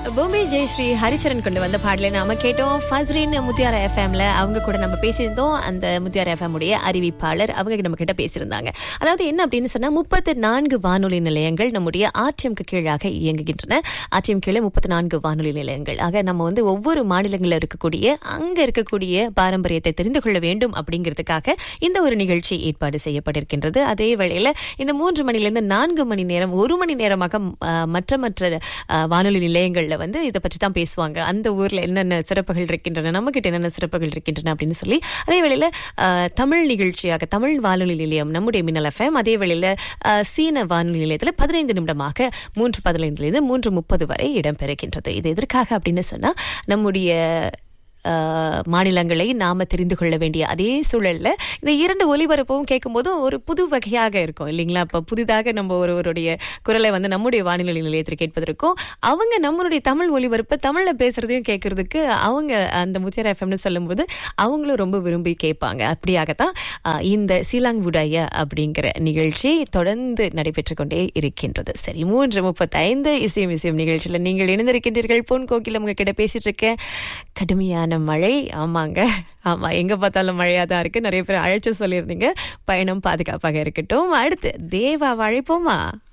பூமி ஜெயஸ்ரீ ஹரிச்சரன் கொண்டு வந்த பாடலை நாம கேட்டோம் ஃபஸ்ரின் முத்தியார எஃப்எம்ல அவங்க கூட நம்ம பேசியிருந்தோம் அந்த முத்தியார எஃப்எம் உடைய அறிவிப்பாளர் அவங்க நம்ம கிட்ட பேசியிருந்தாங்க அதாவது என்ன அப்படின்னு சொன்னா முப்பத்தி நான்கு வானொலி நிலையங்கள் நம்முடைய ஆர்டிஎம்க்கு கீழாக இயங்குகின்றன ஆர்டிஎம் கீழே முப்பத்தி நான்கு வானொலி நிலையங்கள் ஆக நம்ம வந்து ஒவ்வொரு மாநிலங்களில் இருக்கக்கூடிய அங்க இருக்கக்கூடிய பாரம்பரியத்தை தெரிந்து கொள்ள வேண்டும் அப்படிங்கிறதுக்காக இந்த ஒரு நிகழ்ச்சி ஏற்பாடு செய்யப்பட்டிருக்கின்றது அதே வேளையில இந்த மூன்று மணிலிருந்து நான்கு மணி நேரம் ஒரு மணி நேரமாக அஹ், மற்ற மற்ற அஹ், வானொலி நிலையங்கள்ல வந்து இதை பற்றி தான் பேசுவாங்க அந்த ஊர்ல என்னென்ன சிறப்புகள் இருக்கின்றன நம்ம கிட்ட என்னென்ன சிறப்புகள் இருக்கின்றன அப்படின்னு சொல்லி அதே வேளையில அஹ், தமிழ் நிகழ்ச்சியாக தமிழ் வானொலி நிலையம் நம்முடைய மின்னல் எஃப்எம் அதே வேளையில அஹ், சீன வானொலி நிலையத்தில் பதினைந்து நிமிடமாக மூன்று பதினைந்திலிருந்து மூன்று முப்பது வரை இடம்பெறுகின்றது இது எதற்காக அப்படின்னு சொன்னா நம்முடைய அஹ், மாநிலங்களை நாம தெரிந்து கொள்ள வேண்டிய அதே சூழல்ல இந்த இரண்டு ஒலிபரப்பும் கேட்கும்போது ஒரு புது வகையாக இருக்கும் இல்லைங்களா இப்ப புதிதாக நம்ம ஒருவருடைய குரலை வந்து நம்முடைய வானிலை நிலையத்தில் கேட்பதற்கும் அவங்க நம்மளுடைய தமிழ் ஒலிபரப்பை தமிழ்ல பேசுறதையும் கேட்கறதுக்கு அவங்க அந்த முச்சேர எஃப்எம்னு சொல்லும்போது அவங்களும் ரொம்ப விரும்பி கேட்பாங்க அப்படியாகத்தான் அஹ், இந்த சீலாங் உடைய அப்படிங்கிற நிகழ்ச்சி தொடர்ந்து நடைபெற்று கொண்டே இருக்கின்றது சரி மூன்று முப்பத்தைந்து இசையும் இசையும் நிகழ்ச்சியில் நீங்கள் இணைந்திருக்கின்றீர்கள் பொன் கோகிலம் உங்ககிட்ட பேசிட்டு இருக்கேன் கடுமையான மழை ஆமாங்க ஆமா எங்க பார்த்தாலும் மழையா தான் இருக்கு நிறைய பேர் அழைச்சு சொல்லியிருந்தீங்க பயணம் பாதுகாப்பாக இருக்கட்டும் அடுத்து தேவா அழைப்போமா